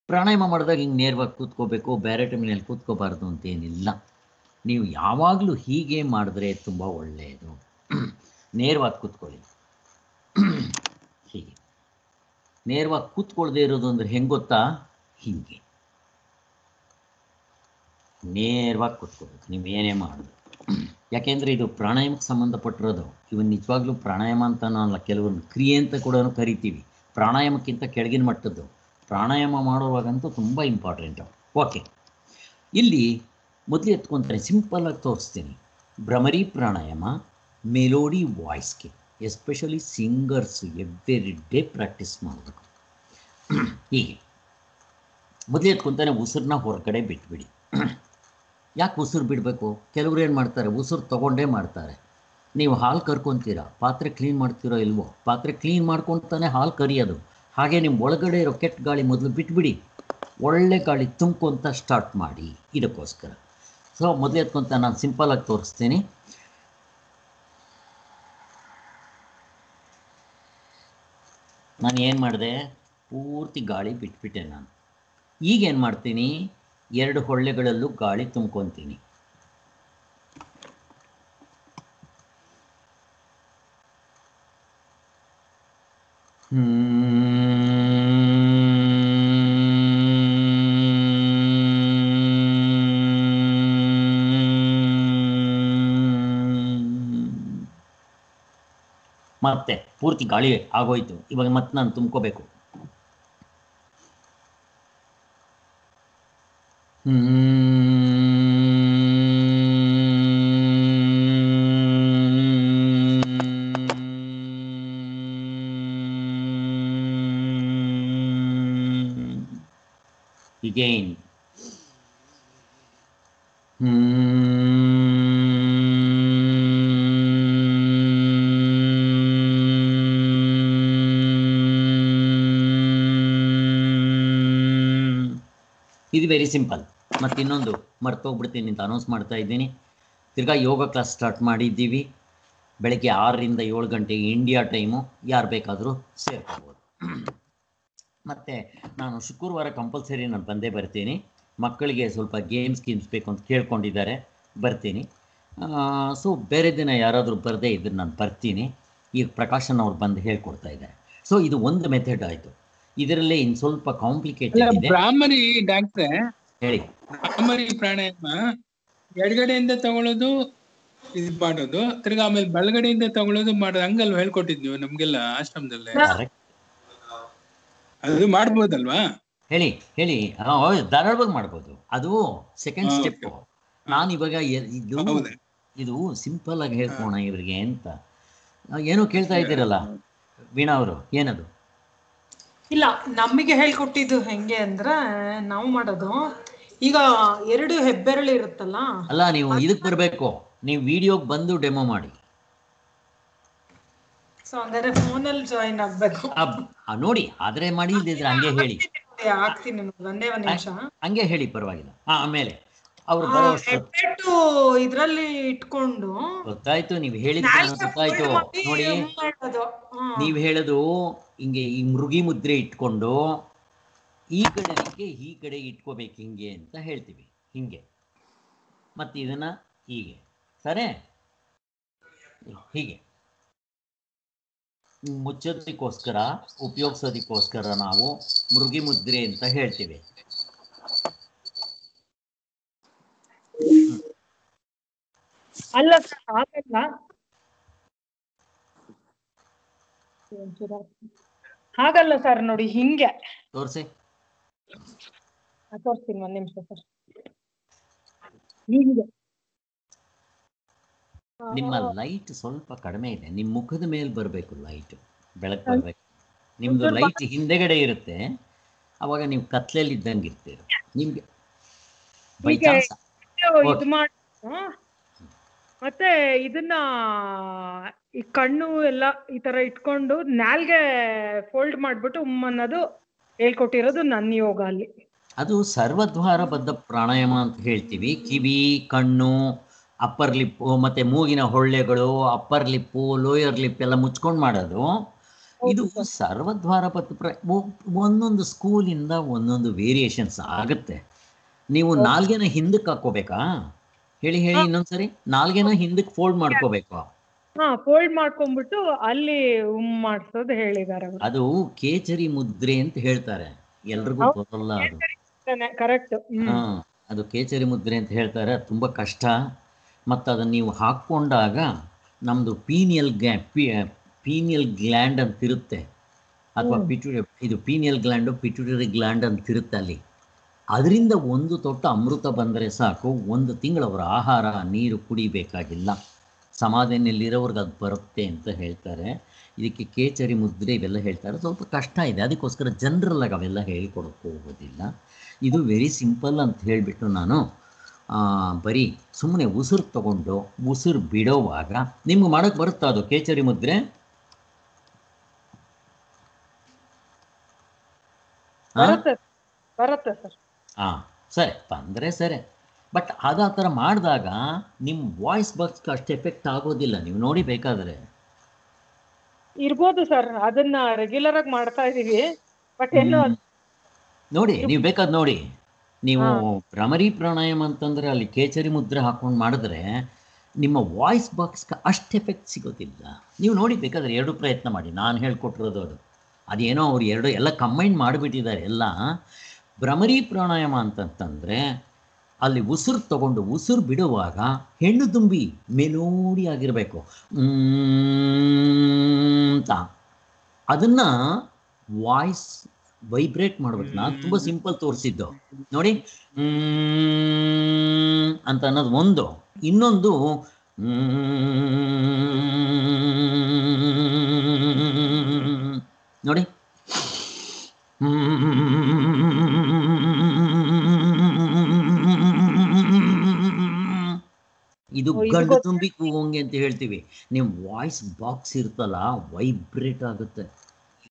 ಪ್ರಾಣಾಯಾಮ ಮಾಡಿದಾಗ ಹಿಂಗೆ ನೇರವಾಗಿ ಕೂತ್ಕೋಬೇಕು ಬೇರೆ ಟೈಮ್ನಲ್ಲಿ ಕೂತ್ಕೋಬಾರ್ದು ಅಂತ ಏನಿಲ್ಲ ನೀವು ಯಾವಾಗಲೂ ಹೀಗೆ ಮಾಡಿದ್ರೆ ತುಂಬ ಒಳ್ಳೆಯದು ನೇರವಾಗಿ ಕೂತ್ಕೊಳ್ಳಿ ಹೀಗೆ ನೇರವಾಗಿ ಕೂತ್ಕೊಳ್ದೇ ಇರೋದು ಅಂದ್ರೆ ಹೆಂಗೆ ಗೊತ್ತಾ ಹೀಗೆ ನೇರವಾಗಿ ಕೂತ್ಕೋಬೇಕು ನೀವು ಏನೇ ಮಾಡೋದು ಯಾಕೆಂದರೆ ಇದು ಪ್ರಾಣಾಯಾಮಕ್ಕೆ ಸಂಬಂಧಪಟ್ಟಿರೋದು ಇವನ್ ನಿಜವಾಗ್ಲೂ ಪ್ರಾಣಾಯಾಮ ಅಂತ ಅಲ್ಲ ಕೆಲವೊಂದು ಕ್ರಿಯೆ ಅಂತ ಕೂಡ ಕರಿತೀವಿ ಪ್ರಾಣಾಯಾಮಕ್ಕಿಂತ ಕೆಳಗಿನ ಮಟ್ಟದ್ದು ಪ್ರಾಣಾಯಾಮ ಮಾಡುವಾಗಂತೂ ತುಂಬ ಇಂಪಾರ್ಟೆಂಟು ಓಕೆ ಇಲ್ಲಿ ಮೊದಲು ಎತ್ಕೊತಾರೆ ಸಿಂಪಲ್ಲಾಗಿ ತೋರಿಸ್ತೀನಿ ಭ್ರಮರಿ ಪ್ರಾಣಾಯಾಮ ಮೆಲೋಡಿ ವಾಯ್ಸ್ಗೆ especially singers every day practice ಮಾಡಬೇಕು ಹೀಗೆ ಮೊದಲು ಎತ್ಕೊಂತಾನೆ ಉಸಿರನ್ನ ಹೊರಗಡೆ ಬಿಟ್ಬಿಡಿ ಯಾಕೆ ಉಸಿರು ಬಿಡಬೇಕು ಕೆಲವ್ರು ಏನು ಮಾಡ್ತಾರೆ ಉಸಿರು ತಗೊಂಡೇ ಮಾಡ್ತಾರೆ ನೀವು ಹಾಲು ಕರ್ಕೊತೀರಾ ಪಾತ್ರೆ ಕ್ಲೀನ್ ಮಾಡ್ತೀರೋ ಇಲ್ವೋ ಪಾತ್ರೆ ಕ್ಲೀನ್ ಮಾಡ್ಕೊತಾನೆ ಹಾಲು ಕರಿಯೋದು ಹಾಗೆ ನಿಮ್ಮ ಒಳಗಡೆ ಇರೋ ಕೆಟ್ಟ ಗಾಳಿ ಮೊದಲು ಬಿಟ್ಬಿಡಿ ಒಳ್ಳೆ ಗಾಳಿ ತುಂಬ್ಕೊಂತ ಸ್ಟಾರ್ಟ್ ಮಾಡಿ ಇದಕ್ಕೋಸ್ಕರ ಸೊ ಮೊದಲು ಎತ್ಕೊಂತ ನಾನು ಸಿಂಪಲಾಗಿ ತೋರಿಸ್ತೀನಿ ನಾನು ಏನು ಮಾಡಿದೆ ಪೂರ್ತಿ ಗಾಳಿ ಬಿಟ್ಬಿಟ್ಟೆ ನಾನು ಈಗೇನು ಮಾಡ್ತೀನಿ ಎರಡು ಹೊಳ್ಳೆಗಳಲ್ಲೂ ಗಾಳಿ ತುಂಬ್ಕೊತೀನಿ ಮತ್ತೆ ಪೂರ್ತಿ ಗಾಳಿ ಆಗೋಯ್ತು ಇವಾಗ ಮತ್ತೆ ನಾನು ತುಂಬ್ಕೋಬೇಕು Again. ಇದು ವೆರಿ ಸಿಂಪಲ್ ಮತ್ತು ಇನ್ನೊಂದು ಮರ್ತೋಗ್ಬಿಡ್ತೀನಿ ಅಂತ ಅನೌನ್ಸ್ ಮಾಡ್ತಾ ಇದ್ದೀನಿ ತಿರ್ಗಾ ಯೋಗ ಕ್ಲಾಸ್ ಸ್ಟಾರ್ಟ್ ಮಾಡಿದ್ದೀವಿ ಬೆಳಗ್ಗೆ ಆರರಿಂದ ಏಳು ಗಂಟೆಗೆ ಇಂಡಿಯಾ ಟೈಮು ಯಾರು ಬೇಕಾದರೂ ಸೇರ್ಕೋಬೋದು ಮತ್ತು ನಾನು ಶುಕ್ರವಾರ ಕಂಪಲ್ಸರಿ ನಾನು ಬಂದೇ ಬರ್ತೀನಿ ಮಕ್ಕಳಿಗೆ ಸ್ವಲ್ಪ ಗೇಮ್ಸ್ ಗೇಮ್ಸ್ ಬೇಕು ಅಂತ ಕೇಳ್ಕೊಂಡಿದ್ದಾರೆ ಬರ್ತೀನಿ ಸೊ ಬೇರೆ ದಿನ ಯಾರಾದರೂ ಬರದೇ ಇದ್ರೆ ನಾನು ಬರ್ತೀನಿ ಈಗ ಪ್ರಕಾಶನ್ ಅವ್ರು ಬಂದು ಹೇಳ್ಕೊಡ್ತಾ ಇದ್ದಾರೆ ಸೊ ಇದು ಒಂದು ಮೆಥಡ್ ಆಯಿತು ಇದರಲ್ಲೇ ಇನ್ನು ಸ್ವಲ್ಪ ಅಲ್ಲ ಕಾಂಪ್ಲಿಕೇಟೆಡ್ ಇದೆ ಬ್ರಾಹ್ಮರಿ ಡಾಕ್ಟ್ರೆ ಹೇಳಿ ಬ್ರಾಹ್ಮರಿ ಪ್ರಾಣಾಯಾಮ ಎಡಗಡೆಯಿಂದ ತಗೊಳ್ಳೋದು ಇದು ಮಾಡೋದು ತಿರ್ಗಾ ಆಮೇಲೆ ಬಲಗಡೆಯಿಂದ ತಗೊಳ್ಳೋದು ಮಾಡೋದು ಹಂಗಲ್ವ ಹೇಳ್ಕೊಟ್ಟಿದ್ವಿ ನಮ್ಗೆಲ್ಲ ಆಶ್ರಮದಲ್ಲೇ Correct. ಅದು ಮಾಡ್ಬೋದಲ್ವಾ ಹೇಳಿ ಹೇಳಿ ಧಾರಾಳವಾಗಿ ಮಾಡ್ಬೋದು ಅದು ಸೆಕೆಂಡ್ ಹಾ, ಸ್ಟೆಪ್ okay. ನಾನು ಇವಾಗ ಎ- ಇದು ಹೌದಾ ಇದು ಸಿಂಪಲ್ ಆಗಿ ಹೇಳ್ಕೋಣ ಇವ್ರಿಗೆ ಅಂತ ಆ, ಏನೋ ಕೇಳ್ತಾ ಇದ್ದೀರಲ್ಲ ವೀಣಾ ಅವರು ಏನದು ಇಲ್ಲ ನಮಗೆ ಹೇಳ್ಕೊಟ್ಟಿದ್ದು ಹೆಂಗೆ ಅಂದ್ರೆ ನಾವು ಮಾಡೋದು ಈಗ ಎರಡು ಹೆಬ್ಬೆರಳು ಇರುತ್ತಲ್ಲ ಅಲ್ಲ ನೀವು ಇದಕ್ಕೆ ಬರಬೇಕು ನೀವು ವಿಡಿಯೋಗೆ ಬಂದು ಡೆಮೋ ಮಾಡಿ ಸೊ ಹಂಗಾದ್ರೆ ಫೋನಲ್ಲಿ ಜಾಯಿನ್ ಆಗ್ಬೇಕು ಆ- ಆ, ನೋಡಿ ಆದ್ರೆ ಮಾಡಿ ಇಲ್ದಿದ್ರೆ ಹಂಗೆ ಹೇಳಿ ಆಗ್ತೀನಿ ನಿಮ್ಗೆ ಒಂದೇ ಒಂದ್ ನಿಮಿಷ ಹಂಗೆ ಹೇಳಿ ಪರವಾಗಿಲ್ಲ ಹಾ ಆಮೇಲೆ ಅವ್ರು ಬರೋ ಅಷ್ಟು ಹೆಬ್ಬೆಟ್ಟು ಇದ್ರಲ್ಲಿ ಇಟ್ಕೊಂಡು ಗೊತ್ತಾಯ್ತು ನೀವು ಹೇಳಿದ ನಾಲ್ಕು ಗೊತ್ತಾಯ್ತು fold ಮಾಡಿ ನೋಡಿ ಮಾಡೋದು ಹ್ಮ್. ನೀವು ಹೇಳೋದು ಹಿಂಗೆ ಈ ಮೃಗಿ ಮುದ್ರೆ ಇಟ್ಕೊಂಡು ಈ ಕಡೆಗೆ ಈ ಕಡೆ ಇಟ್ಕೋಬೇಕು ಹಿಂಗೆ ಅಂತ ಹೇಳ್ತೀವಿ ಹಿಂಗೆ ಮತ್ತೆ ಇದನ್ನ ಹೀಗೆ ಸರಿ ಹೀಗೆ ಮುಚ್ಚೋದಕ್ಕೋಸ್ಕರ ಉಪಯೋಗಿಸೋದಕ್ಕೋಸ್ಕರ ನಾವು ಮೃಗಿ ಮುದ್ರೆ ಅಂತ ಹೇಳ್ತೀವಿ ಅಲ್ಲ ಸರ್ ಹಾಗಲ್ಲ ಹಾಗಲ್ಲ ಸರ್ ನೋಡಿ ಹಿಂಗೆ ತೋರಿಸಿ ಆ, ತೋರಿಸ್ತೀನಿ ಒಂದ್ ನಿಮಿಷ ಸರ್ ಹಿಂಗೆ ನಿಮ್ಮ ಲೈಟ್ ಸ್ವಲ್ಪ ಕಡಿಮೆ ಇದೆ ನಿಮ್ಮ ಮುಖದ ಮೇಲೆ ಬರಬೇಕು ಲೈಟ್ ಬೆಳಕು ಬರಬೇಕು ನಿಮ್ದು ಲೈಟ್ ಹಿಂದೆಗಡೆ ಇರುತ್ತೆ ಅವಾಗ ನೀವು ಕತ್ಲೆಯಲ್ಲಿ ಇದ್ದಂಗೆ ಇರ್ತೀರ ನಿಮ್ಗೆ ಬೈ ಹೀಗೆ ಚಾನ್ಸ್ ಇದು Okay. ಮಾಡಿ ಮತ್ತೆ ಇದನ್ನ ಈ ಕಣ್ಣು ಎಲ್ಲ ಈ ತರ ಇಟ್ಕೊಂಡು ನಾಲ್ಗೆ ಫೋಲ್ಡ್ ಮಾಡ್ಬಿಟ್ಟು ಉಮ್ ಅನ್ನೋದು ಹೇಳ್ಕೊಟ್ಟಿರೋದು ನನ್ನ ಯೋಗ ಅಲ್ಲಿ ಅದು ಸರ್ವದ್ವಾರಬದ್ಧ ಪ್ರಾಣಾಯಾಮ ಅಂತ ಹೇಳ್ತೀವಿ ಕಿವಿ ಕಣ್ಣು ಅಪ್ಪರ್ ಲಿಪ್ಪು ಮತ್ತು ಮೂಗಿನ ಹೊಳ್ಳೆಗಳು ಅಪ್ಪರ್ ಲಿಪ್ಪು ಲೋಯರ್ ಲಿಪ್ ಎಲ್ಲ ಮುಚ್ಕೊಂಡು ಮಾಡೋದು ಇದು ಸರ್ವದ್ವಾರ ಪತ್ತು ಪ್ರ ಒ- ಒಂದೊಂದು ಸ್ಕೂಲಿಂದ ಒಂದೊಂದು ವೇರಿಯೇಷನ್ಸ್ ಆಗುತ್ತೆ ನೀವು ನಾಲ್ಗೆನ ಹಿಂದಕ್ಕೆ ಹಾಕೋಬೇಕಾ ಹೇಳಿ ಹೇಳಿ ಇನ್ನೊಂದ್ಸರಿ ನಾಲ್ಗೆನ ಹಿಂದಕ್ಕೆ ಫೋಲ್ಡ್ ಮಾಡ್ಕೋಬೇಕು ಹಾ ಫೋಲ್ಡ್ ಮಾಡ್ಕೊಂಡ್ಬಿಟ್ಟು ಅಲ್ಲಿ ಉಮ್ ಮಾಡ್ಸೋದು ಹೇಳಿದಾರೆ ಅವರು ಅದು ಕೇಚರಿ ಮುದ್ರೆ ಅಂತ ಹೇಳ್ತಾರೆ ಎಲ್ರಿಗೂ ಹೌದು. ಬರಲ್ಲ ಅದು ಕರೆಕ್ಟ್ ಹ್ಮ್ ಹಾ ಅದು ಕೇಚರಿ ಮುದ್ರೆ ಅಂತ ಹೇಳ್ತಾರೆ ಅದು ತುಂಬ ಕಷ್ಟ ಮತ್ತು ಅದನ್ನು ನೀವು ಹಾಕ್ಕೊಂಡಾಗ ನಮ್ಮದು ಪೀನಿಯಲ್ ಗ್ಯಾ ಪೀನಿಯಲ್ ಗ್ಲ್ಯಾಂಡ್ ಅಂತ ಇರುತ್ತೆ ಅಥವಾ ಹ್ಮ್. ಪಿಟು ಇದು ಪೀನಿಯಲ್ ಗ್ಲ್ಯಾಂಡು ಪಿಟ್ಯೂಟರಿ ಗ್ಲ್ಯಾಂಡ್ ಅಂತ ಇರುತ್ತೆ ಅಲ್ಲಿ ಅದರಿಂದ ಒಂದು ತೊಟ್ಟು ಅಮೃತ ಬಂದರೆ ಸಾಕು ಒಂದು ತಿಂಗಳು ಅವರ ಆಹಾರ ನೀರು ಕುಡಿಬೇಕಾಗಿಲ್ಲ ಸಮಾಧಿನಲ್ಲಿರೋರ್ಗೆ ಅದು ಬರುತ್ತೆ ಅಂತ ಹೇಳ್ತಾರೆ ಇದಕ್ಕೆ ಕೇಚರಿ ಮುದ್ರೆ ಇವೆಲ್ಲ ಹೇಳ್ತಾರೆ ಸ್ವಲ್ಪ ಕಷ್ಟ ಇದೆ ಅದಕ್ಕೋಸ್ಕರ ಜನರಲ್ ಆಗಿ ಅವೆಲ್ಲ ಹೇಳ್ಕೊಡಕ್ಕೆ ಹೋಗೋದಿಲ್ಲ ಇದು ವೆರಿ ಸಿಂಪಲ್ ಅಂತ ಹೇಳಿಬಿಟ್ಟು ನಾನು ಆ, ಬರೀ ಸುಮ್ಮನೆ ಉಸಿರು ತಗೊಂಡು ಉಸಿರು ಬಿಡೋವಾಗ ನಿಮ್ಗೆ ಮಾಡೋಕ್ಕೆ ಬರುತ್ತಾ ಅದು ಕೇಚರಿ ಮುದ್ರೆ ಆ? ಬರುತ್ತೆ ಬರುತ್ತೆ ಸರ್ ಹಾಂ ಸರಿ ಬಂದರೆ ಸರಿ ಬಟ್ ಅದು ಆ ಥರ ಮಾಡಿದಾಗ ನಿಮ್ಮ ವಾಯ್ಸ್ ಬಾಕ್ಸ್ಗೆ ಅಷ್ಟು ಎಫೆಕ್ಟ್ ಆಗೋದಿಲ್ಲ ನೀವು ನೋಡಿ ಬೇಕಾದರೆ ಇರ್ಬೋದು ಸರ್ ಅದನ್ನ ರೆಗ್ಯುಲರ್ ಆಗಿ ಮಾಡ್ತಾ ಇದೀವಿ ಬಟ್ ಏನು ಹ್ಮ್. ನೋಡಿ ನೀವು ಬೇಕಾದ್ ನೋಡಿ ನೀವು ಹಾ. ಭ್ರಮರಿ ಪ್ರಾಣಾಯಾಮ ಅಂತಂದ್ರೆ ಅಲ್ಲಿ ಕೇಚರಿ ಮುದ್ರೆ ಹಾಕೊಂಡು ಮಾಡಿದ್ರೆ ನಿಮ್ಮ ವಾಯ್ಸ್ ಬಾಕ್ಸ್ಗೆ ಅಷ್ಟು ಎಫೆಕ್ಟ್ ಸಿಗೋದಿಲ್ಲ ನೀವು ನೋಡಿ ಬೇಕಾದ್ರೆ ಎರಡು ಪ್ರಯತ್ನ ಮಾಡಿ ನಾನು ಹೇಳ್ಕೊಟ್ಟಿರೋದು ಅದು ಅದೇನೋ ಅವ್ರು ಎರಡು ಎಲ್ಲ ಕಂಬೈನ್ ಮಾಡಿಬಿಟ್ಟಿದ್ದಾರೆ ಎಲ್ಲ ಭ್ರಮರಿ ಪ್ರಾಣಾಯಾಮ ಅಂತಂತಂದರೆ ಅಲ್ಲಿ ಉಸಿರು ತಗೊಂಡು ಉಸಿರು ಬಿಡುವಾಗ ಹೆಣ್ಣು ತುಂಬಿ ಮೆಲೋಡಿ ಆಗಿರಬೇಕು ಅಂತ ಅದನ್ನ ವಾಯ್ಸ್ ವೈಬ್ರೇಟ್ ಮಾಡ್ಬೇಕು ನಾನು ತುಂಬ ಸಿಂಪಲ್ ತೋರಿಸಿದ್ದು ನೋಡಿ ಮ್ಮ್ ಅಂತ ಅನ್ನೋದು ಒಂದು ಇನ್ನೊಂದು ಮ್ಮ್ ನೋಡಿ ಇದು ಓ, ಇದು ಗಂಡು ಗೊತ್ತು. ತುಂಬಿ ಕೂಗೋಂಗೆ ಅಂತ ಹೇಳ್ತೀವಿ ನಿಮ್ಮ ವಾಯ್ಸ್ ಬಾಕ್ಸ್ ಇರ್ತಲ್ಲ ವೈಬ್ರೇಟ್ ಆಗುತ್ತೆ